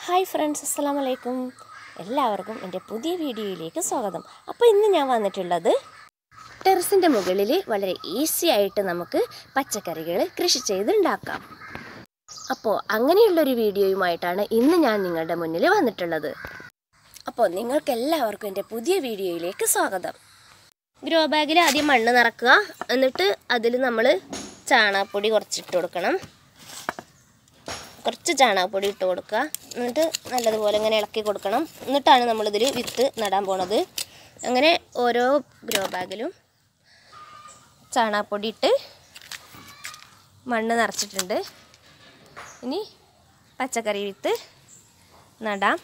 hi friends അസ്സാം വലൈക്കും എല്ലാവർക്കും എൻ്റെ പുതിയ വീഡിയോയിലേക്ക് സ്വാഗതം അപ്പോൾ ഇന്ന് ഞാൻ വന്നിട്ടുള്ളത് ടെറസിൻ്റെ മുകളിൽ വളരെ ഈസി ആയിട്ട് നമുക്ക് പച്ചക്കറികൾ കൃഷി ചെയ്തുണ്ടാക്കാം അപ്പോൾ അങ്ങനെയുള്ളൊരു വീഡിയോയുമായിട്ടാണ് ഇന്ന് ഞാൻ നിങ്ങളുടെ മുന്നിൽ വന്നിട്ടുള്ളത് അപ്പോൾ നിങ്ങൾക്ക് എല്ലാവർക്കും എൻ്റെ പുതിയ വീഡിയോയിലേക്ക് സ്വാഗതം ഗ്രോ ബാഗിൽ ആദ്യം മണ്ണ് നിറക്കുക എന്നിട്ട് അതിൽ നമ്മൾ ചാണകപ്പൊടി കുറച്ചിട്ട് കൊടുക്കണം കുറച്ച് ചാണകപ്പൊടി ഇട്ട് കൊടുക്കുക എന്നിട്ട് നല്ലതുപോലെ ഇങ്ങനെ ഇളക്കി കൊടുക്കണം എന്നിട്ടാണ് നമ്മളിതിൽ വിത്ത് നടാൻ പോണത് അങ്ങനെ ഓരോ ഗ്രോ ബാഗിലും ചാണകപ്പൊടി ഇട്ട് മണ്ണ് നിറച്ചിട്ടുണ്ട് ഇനി പച്ചക്കറി വിത്ത് നടാം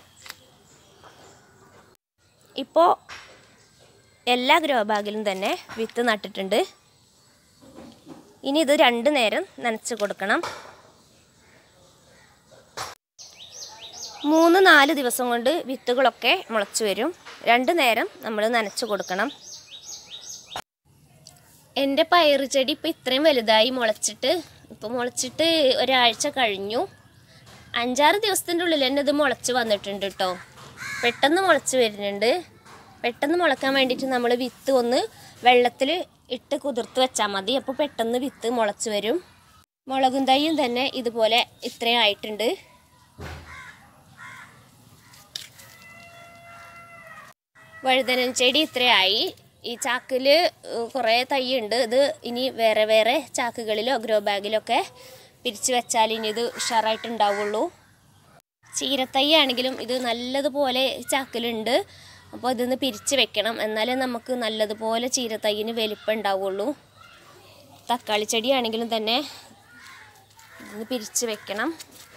ഇപ്പോൾ എല്ലാ ഗ്രോ ബാഗിലും തന്നെ വിത്ത് നട്ടിട്ടുണ്ട് ഇനി ഇത് രണ്ട് നേരം നനച്ച് കൊടുക്കണം മൂന്ന് നാല് ദിവസം കൊണ്ട് വിത്തുകളൊക്കെ മുളച്ചു വരും രണ്ട് നേരം നമ്മൾ നനച്ചു കൊടുക്കണം എൻ്റെ പയറ് ചെടി ഇപ്പോൾ ഇത്രയും വലുതായി മുളച്ചിട്ട് ഇപ്പോൾ മുളച്ചിട്ട് ഒരാഴ്ച കഴിഞ്ഞു അഞ്ചാറ് ദിവസത്തിൻ്റെ ഉള്ളിൽ തന്നെ ഇത് മുളച്ച് വന്നിട്ടുണ്ട് കേട്ടോ പെട്ടെന്ന് മുളച്ച് വരുന്നുണ്ട് പെട്ടെന്ന് മുളക്കാൻ വേണ്ടിയിട്ട് നമ്മൾ വിത്ത് ഒന്ന് വെള്ളത്തിൽ ഇട്ട് കുതിർത്ത് വെച്ചാൽ മതി അപ്പോൾ പെട്ടെന്ന് വിത്ത് മുളച്ച് വരും മുളകും തൈയും തന്നെ ഇതുപോലെ ഇത്രയും ആയിട്ടുണ്ട് വഴുതനൻ ചെടി ഇത്രയായി ഈ ചാക്കിൽ കുറേ തൈയുണ്ട് ഇത് ഇനി വേറെ വേറെ ചാക്കുകളിലോ ഗ്രോ ബാഗിലൊക്കെ പിരിച്ച് വെച്ചാൽ ഇനി ഇത് ഉഷാറായിട്ട് ഉണ്ടാവുള്ളൂ ചീരത്തൈ ആണെങ്കിലും ഇത് നല്ലതുപോലെ ചാക്കിലുണ്ട് അപ്പോൾ ഇതൊന്ന് പിരിച്ച് വെക്കണം എന്നാലേ നമുക്ക് നല്ലതുപോലെ ചീരത്തൈയിന് വലിപ്പം ഉണ്ടാവുള്ളൂ തക്കാളി ചെടിയാണെങ്കിലും തന്നെ ഇതൊന്ന് പിരിച്ച് വെക്കണം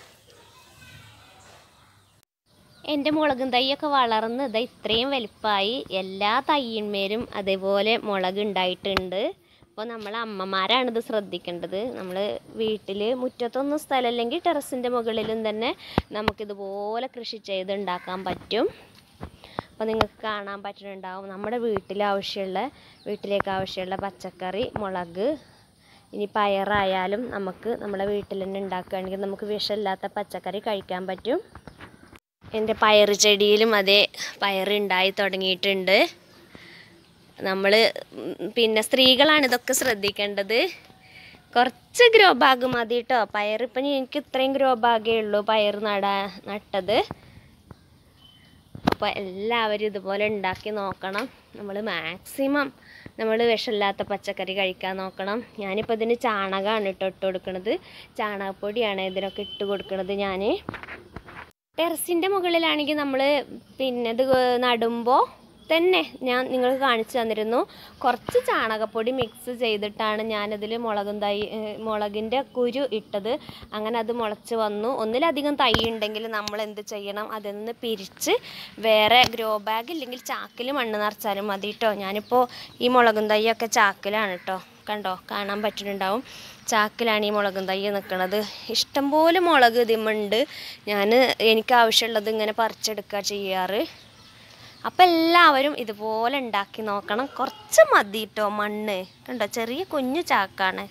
എൻ്റെ മുളകും തൈയൊക്കെ വളർന്ന് ഇതാ ഇത്രയും വലുപ്പമായി എല്ലാ തയ്യന്മേലും അതേപോലെ മുളക് ഉണ്ടായിട്ടുണ്ട് അപ്പോൾ നമ്മൾ അമ്മമാരാണ് ഇത് ശ്രദ്ധിക്കേണ്ടത് നമ്മൾ വീട്ടിൽ മുറ്റത്തൊന്നും സ്ഥലമില്ലെങ്കിൽ ടെറസിൻ്റെ മുകളിലും തന്നെ നമുക്കിതുപോലെ കൃഷി ചെയ്ത് ഉണ്ടാക്കാൻ പറ്റും അപ്പോൾ നിങ്ങൾക്ക് കാണാൻ പറ്റുന്നുണ്ടാവും നമ്മുടെ വീട്ടിൽ ആവശ്യമുള്ള വീട്ടിലേക്ക് ആവശ്യമുള്ള പച്ചക്കറി മുളക് ഇനി പയറായാലും നമുക്ക് നമ്മുടെ വീട്ടിൽ തന്നെ ഉണ്ടാക്കുകയാണെങ്കിൽ നമുക്ക് വിഷമില്ലാത്ത പച്ചക്കറി കഴിക്കാൻ പറ്റും എൻ്റെ പയറ് ചെടിയിലും അതേ പയറ് ഉണ്ടായി തുടങ്ങിയിട്ടുണ്ട് നമ്മൾ പിന്നെ സ്ത്രീകളാണ് ഇതൊക്കെ ശ്രദ്ധിക്കേണ്ടത് കുറച്ച് ഗ്രോ ബാഗ് മതി കേട്ടോ പയറിപ്പം എനിക്ക് ഇത്രയും ഗ്രോ ബാഗേ ഉള്ളൂ പയർ നടാ നട്ടത് അപ്പോൾ എല്ലാവരും ഇതുപോലെ ഉണ്ടാക്കി നോക്കണം നമ്മൾ മാക്സിമം നമ്മൾ വിഷമില്ലാത്ത പച്ചക്കറി കഴിക്കാൻ നോക്കണം ഞാനിപ്പോൾ ഇതിന് ചാണകമാണ് ഇട്ട് ഇട്ട് കൊടുക്കുന്നത് ചാണകപ്പൊടിയാണ് ഇതിനൊക്കെ ഇട്ട് കൊടുക്കുന്നത് ഞാൻ ടെറസിൻ്റെ മുകളിലാണെങ്കിൽ നമ്മൾ പിന്നെ ഇത് നടുമ്പോൾ തന്നെ ഞാൻ നിങ്ങൾക്ക് കാണിച്ചു തന്നിരുന്നു കുറച്ച് ചാണകപ്പൊടി മിക്സ് ചെയ്തിട്ടാണ് ഞാനതിൽ മുളകും തൈ മുളകിൻ്റെ കുരു ഇട്ടത് അങ്ങനെ അത് മുളച്ച് വന്നു ഒന്നിലധികം തൈ ഉണ്ടെങ്കിൽ നമ്മൾ എന്ത് ചെയ്യണം അതിൽ നിന്ന് പിരിച്ച് വേറെ ഗ്രോ ബാഗ് ഇല്ലെങ്കിൽ ചാക്കിൽ മണ്ണ് നിറച്ചാലും മതി കേട്ടോ ഞാനിപ്പോൾ ഈ മുളകും തൈയൊക്കെ ചാക്കിലാണ് കേട്ടോ കണ്ടോ കാണാൻ പറ്റുന്നുണ്ടാവും ചാക്കിലാണ് ഈ മുളകും തൈ നിൽക്കുന്നത് ഇഷ്ടംപോലെ മുളക് ഇതിമുണ്ട് ഞാൻ എനിക്ക് ആവശ്യമുള്ളത് ഇങ്ങനെ പറിച്ചെടുക്കുക ചെയ്യാറ് അപ്പം എല്ലാവരും ഇതുപോലെ ഉണ്ടാക്കി നോക്കണം കുറച്ച് മതി കേട്ടോ മണ്ണ് കണ്ടോ ചെറിയ കുഞ്ഞു ചാക്കാണ്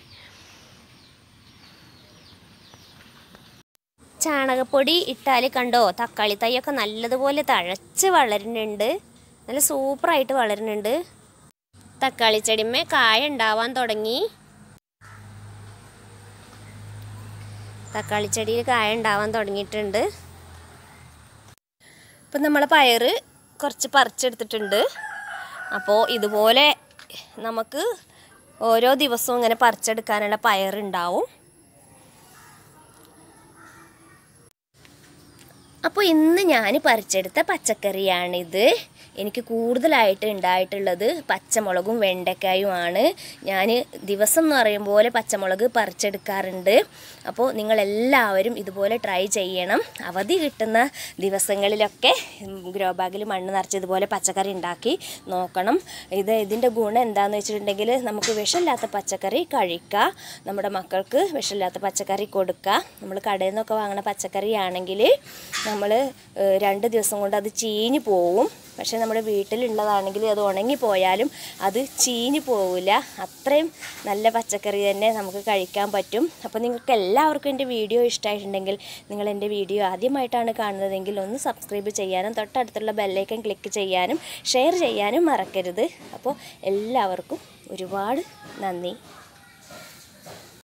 ചാണകപ്പൊടി ഇട്ടാൽ കണ്ടോ തക്കാളി തൈയൊക്കെ നല്ലതുപോലെ തഴച്ച് വളരുന്നുണ്ട് നല്ല സൂപ്പറായിട്ട് വളരുന്നുണ്ട് തക്കാളി ചെടിമേ കായ ഉണ്ടാവാൻ തുടങ്ങി തക്കാളി ചെടിയിൽ കായ ഉണ്ടാവാൻ തുടങ്ങിയിട്ടുണ്ട് ഇപ്പം നമ്മളെ പയർ കുറച്ച് പറിച്ചെടുത്തിട്ടുണ്ട് അപ്പോൾ ഇതുപോലെ നമുക്ക് ഓരോ ദിവസവും ഇങ്ങനെ പറിച്ചെടുക്കാനുള്ള പയറുണ്ടാവും അപ്പോൾ ഇന്ന് ഞാൻ പറിച്ചെടുത്ത പച്ചക്കറിയാണിത് എനിക്ക് കൂടുതലായിട്ട് ഉണ്ടായിട്ടുള്ളത് പച്ചമുളകും വെണ്ടക്കായുമാണ് ഞാൻ ദിവസം എന്ന് പറയും പോലെ പച്ചമുളക് പറിച്ചെടുക്കാറുണ്ട് അപ്പോൾ നിങ്ങളെല്ലാവരും ഇതുപോലെ ട്രൈ ചെയ്യണം അവധി കിട്ടുന്ന ദിവസങ്ങളിലൊക്കെ ഗ്രോ ബാഗിൽ മണ്ണ് നിറച്ച് ഇതുപോലെ പച്ചക്കറി ഉണ്ടാക്കി നോക്കണം ഇത് ഇതിൻ്റെ ഗുണം എന്താണെന്ന് വെച്ചിട്ടുണ്ടെങ്കിൽ നമുക്ക് വിഷമില്ലാത്ത പച്ചക്കറി കഴിക്കുക നമ്മുടെ മക്കൾക്ക് വിഷമില്ലാത്ത പച്ചക്കറി കൊടുക്കുക നമ്മൾ കടയിൽ നിന്നൊക്കെ വാങ്ങുന്ന പച്ചക്കറി ആണെങ്കിൽ നമ്മൾ രണ്ട് ദിവസം കൊണ്ട് അത് ചീഞ്ഞ് പോവും പക്ഷേ നമ്മുടെ വീട്ടിലുള്ളതാണെങ്കിൽ അത് ഉണങ്ങിപ്പോയാലും അത് ചീഞ്ഞു പോവില്ല അത്രയും നല്ല പച്ചക്കറി തന്നെ നമുക്ക് കഴിക്കാൻ പറ്റും അപ്പോൾ നിങ്ങൾക്ക് എല്ലാവർക്കും എൻ്റെ വീഡിയോ ഇഷ്ടമായിട്ടുണ്ടെങ്കിൽ നിങ്ങൾ എൻ്റെ വീഡിയോ ആദ്യമായിട്ടാണ് കാണുന്നതെങ്കിൽ ഒന്ന് സബ്സ്ക്രൈബ് ചെയ്യാനും തൊട്ടടുത്തുള്ള ബെല്ലൈക്കൻ ക്ലിക്ക് ചെയ്യാനും ഷെയർ ചെയ്യാനും മറക്കരുത് അപ്പോൾ എല്ലാവർക്കും ഒരുപാട് നന്ദി